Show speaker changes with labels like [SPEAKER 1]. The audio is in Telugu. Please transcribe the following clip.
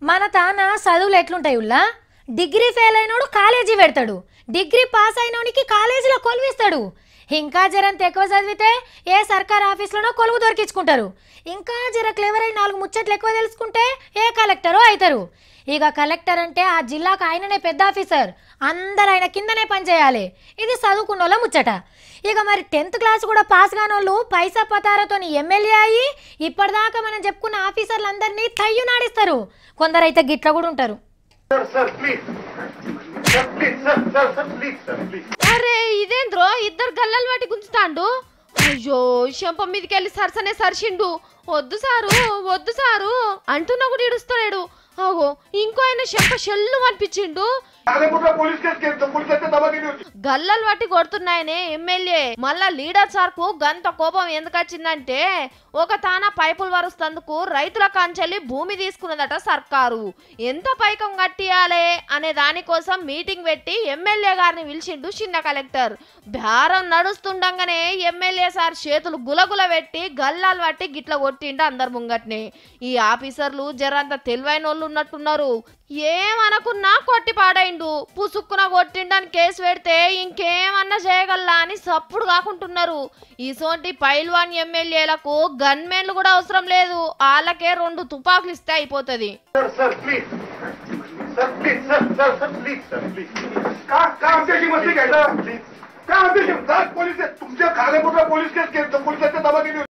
[SPEAKER 1] మన తాన చదువులు ఎట్లుంటాయి ఉల్లా డిగ్రీ ఫెయిల్ అయినోడు కాలేజీ పెడతాడు డిగ్రీ పాస్ అయినోనికి కాలేజీలో కొలువిస్తాడు ఇంకా జరంత ఎక్కువ చదివితే ఏ సర్కార్ ఆఫీస్లోనో కొలువు దొరికించుకుంటారు ఇంకా జర క్లెవర్ అయి నాలుగు ముచ్చట్లు ఎక్కువ తెలుసుకుంటే ఏ కలెక్టరో అవుతారు ఇక కలెక్టర్ అంటే ఆ జిల్లాకు ఆయననే పెద్ద ఆఫీసర్ అందరు ఆయన కిందనే పనిచేయాలి ఇది చదువుకున్న వాళ్ళ ముచ్చట ఇక మరి టెన్త్ క్లాస్ కూడా పాస్ కానోళ్ళు పైసా పతారతోని ఎమ్మెల్యే అయ్యి ఇప్పటిదాకా మనం చెప్పుకున్న ఆఫీసర్లందరినీ తయ్యు నాడిస్తారు కొందరైతే గిట్ల కూడా ఉంటారు
[SPEAKER 2] Sir, sir, please. Sir, please, sir, sir, sir, please, sir, please.
[SPEAKER 3] అరే ఇదేంద్రో ఇద్దరు గల్లలు వాటి గుంజుతాండు అయ్యో చెంప మీదకి వెళ్ళి సరసనే సరిచిండు వద్దు సారు వద్దు సారు అంటున్నా కూడా ఇడుస్తలేడు అగో ఇంకో ఆయన చెంప షెల్లు అనిపించిండు
[SPEAKER 2] ఆలయపుట్ల పోలీస్ కేసు కేసు పోలీస్ అయితే దబా తిని
[SPEAKER 3] గల్లలు పట్టి కొడుతున్నాయనే ఎమ్మెల్యే మళ్ళా లీడర్ సార్ కు గంత కోపం ఎందుకు వచ్చిందంటే ఒక తాన పైపులు వరుస్తందుకు రైతుల కాంచెల్లి భూమి తీసుకున్నదట సర్కారు ఎంత పైకం కట్టియాలే అనే దానికోసం మీటింగ్ పెట్టి ఎమ్మెల్యే గారిని పిలిచిండు చిన్న కలెక్టర్ బేరం నడుస్తుండగానే ఎమ్మెల్యే సార్ చేతులు గులగుల పెట్టి గల్లాలు పట్టి గిట్ల కొట్టిండు అందరు ముంగట్నే ఈ ఆఫీసర్లు జరంత తెలివైన వాళ్ళు ఉన్నట్టున్నారు ఏమనుకున్నా కొట్టి పాడైండు పుసుక్కున కొట్టిండని కేసు పెడితే ఇంకేమన్నా చేయగలరా అని సప్పుడు కాకుంటున్నారు ఇసోంటి పైల్వాన్ ఎమ్మెల్యేలకు గన్మెన్లు కూడా అవసరం లేదు వాళ్ళకే రెండు తుపాకులు ఇస్తే అయిపోతుంది
[SPEAKER 2] sir sir please sir please sir sir sir please sir please का का आमच्याशी मस्ती काय सर प्लीज का आमच्याशी सर पोलीस तुमच्या खाण्यापुरला पोलीस केस केस पोलीस दबा दिली